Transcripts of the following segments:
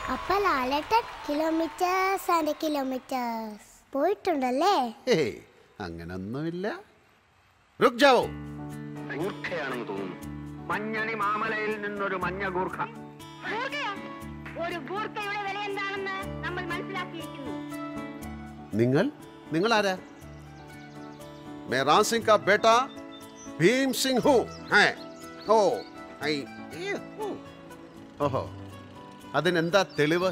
അപ്പൊ Lalettan kilometers and kilometers പോയിട്ടുണ്ടല്ലേ hey അങ്ങനൊന്നുമില്ല രുക് ജാവോ ഗൂർഖയാണെന്ന് തോന്നുന്നു മഞ്ഞണി മാമലയിൽ നിന്നൊരു മഞ്ഞ ഗൂർഖ ഒരു ഗൂർക്കയുടെ വില എന്താണെന്ന് നമ്മൾ മനസ്സിലാക്കിയിരിക്കുന്നു നിങ്ങൾ നിങ്ങൾ ആരാ मैं राम सिंह का बेटा भीम सिंह हूँ है ഓ ഐ ഏ, ഓ. ഓഹോ അതിനെന്താ തെളിവ്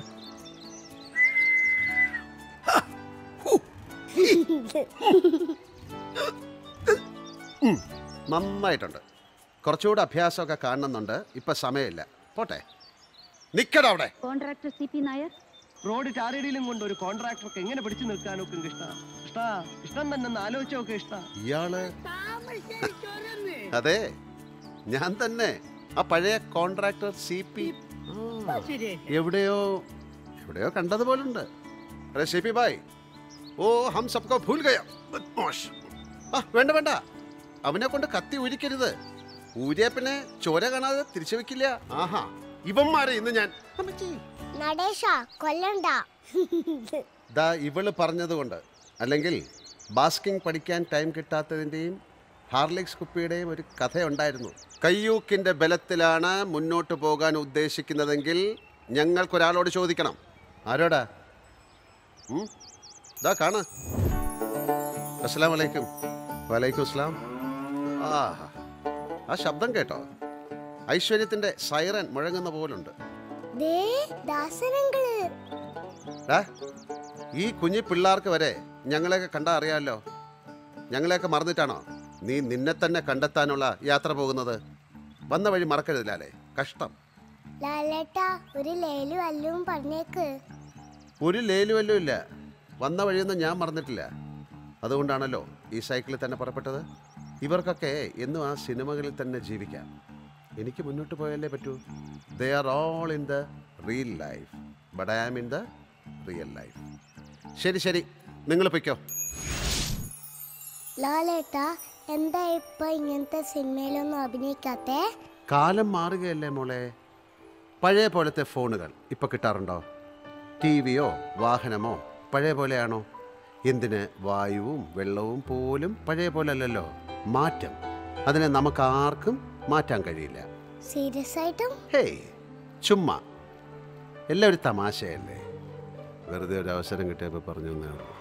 ഉം, നന്നായിട്ടുണ്ട് കുറച്ചുകൂടെ അഭ്യാസമൊക്കെ കാണുന്നുണ്ട് ഇപ്പൊ സമയമില്ല പോട്ടെ നിക്കട അവിടെ contractor C P Nair road ചാരടിയിലും കൊണ്ട് ഒരു കോൺട്രാക്ടർക്ക് എങ്ങനെ പിടിച്ചു നിൽക്കാനൊക്കെ കൃഷ്ണ കൃഷ്ണ ഇഷ്ടം തന്നെ ഒന്ന് ആലോചിച്ച് നോക്ക് ഇഷ്ട ഇയാള് അതെ ഞാൻ തന്നെ ആ പഴയ കോൺട്രാക്ടർ സി പി എവിടെയോ എവിടെയോ കണ്ടതുപോലുണ്ട് അരെ സി പി ബായ് ഓ ഹം സബ്കോ ഭൂൽ ഗയ ബദ്മാഷ്. ആ വേണ്ട വേണ്ട അവനെ കൊണ്ട് കത്തി ഊരിക്കരുത് ഊരിയ പിന്നെ ചോര കാണാതെ തിരിച്ചു വെക്കില്ല ആഹാ ഇവന്മാരെ ഇന്ന് ഞാൻ അമ്മച്ചി. നടേശ കൊല്ലണ്ട ദാ ഇവള് പറഞ്ഞതുകൊണ്ട് അല്ലെങ്കിൽ ബാസ്കിംഗ് പഠിക്കാൻ ടൈം കിട്ടാത്തതിൻ്റെയും ഹാർലിക്സ് കുപ്പിയുടെയും ഒരു കഥയുണ്ടായിരുന്നു കയ്യൂക്കിൻ്റെ ബലത്തിലാണ് മുന്നോട്ട് പോകാൻ ഉദ്ദേശിക്കുന്നതെങ്കിൽ ഞങ്ങൾക്കൊരാളോട് ചോദിക്കണം ആരോടാ ഉം? ദാ കാണ് അസ്സലാം വലൈക്കും വലൈക്കും അസ്സലാം ആ ആ ശബ്ദം കേട്ടോ ഐശ്വര്യത്തിൻ്റെ സൈറൻ മുഴങ്ങുന്ന പോലുണ്ട് ദേ ദാസനങ്ങള് ഡാ, ഈ കുഞ്ഞി പിള്ളേർക്ക് വരെ ഞങ്ങളെയൊക്കെ കണ്ടാ അറിയാമല്ലോ ഞങ്ങളെയൊക്കെ മറന്നിട്ടാണോ നീ നിന്നെ തന്നെ കണ്ടെത്താനുള്ള യാത്ര പോകുന്നത് വന്ന വഴി മറക്കരുതില്ലാലേ കഷ്ടം ലാലേട്ട ഒരു ലേലു അല്ലും പറഞ്ഞേക്ക് ഒരു ലേലുവല്ലും ഇല്ല വന്ന വഴിയൊന്നും ഞാൻ മറന്നിട്ടില്ല അതുകൊണ്ടാണല്ലോ ഈ സൈക്കിളിൽ തന്നെ പുറപ്പെട്ടത് ഇവർക്കൊക്കെ എന്നും ആ സിനിമകളിൽ തന്നെ ജീവിക്കാം എനിക്ക് മുന്നോട്ട് പോയാലേ പറ്റൂ they are all in the real life but I am in the real life ശരി ശരി നിങ്ങൾ പൊയ്ക്കോ ലാലേട്ട എന്താ ഇപ്പൊ ഇങ്ങനത്തെ സിനിമയിലൊന്നും അഭിനയിക്കാത്തേ കാലം മാറുകയല്ലേ മോളെ പഴയ പോലത്തെ ഫോണുകൾ ഇപ്പൊ കിട്ടാറുണ്ടോ ടി വിയോ വാഹനമോ പഴയ പോലെയാണോ എന്തിന് വായുവും വെള്ളവും പോലും പഴയ പോലെ അല്ലല്ലോ മാറ്റം അതിനെ നമുക്ക് ആർക്കും മാറ്റാൻ കഴിയില്ല സീരിയസ് ആയിട്ടും ഹേയ് ചുമ്മാ എല്ലാം ഒരു തമാശയല്ലേ വെറുതെ ഒരു അവസരം കിട്ടിയപ്പോൾ പറഞ്ഞു എന്നേ ഉള്ളൂ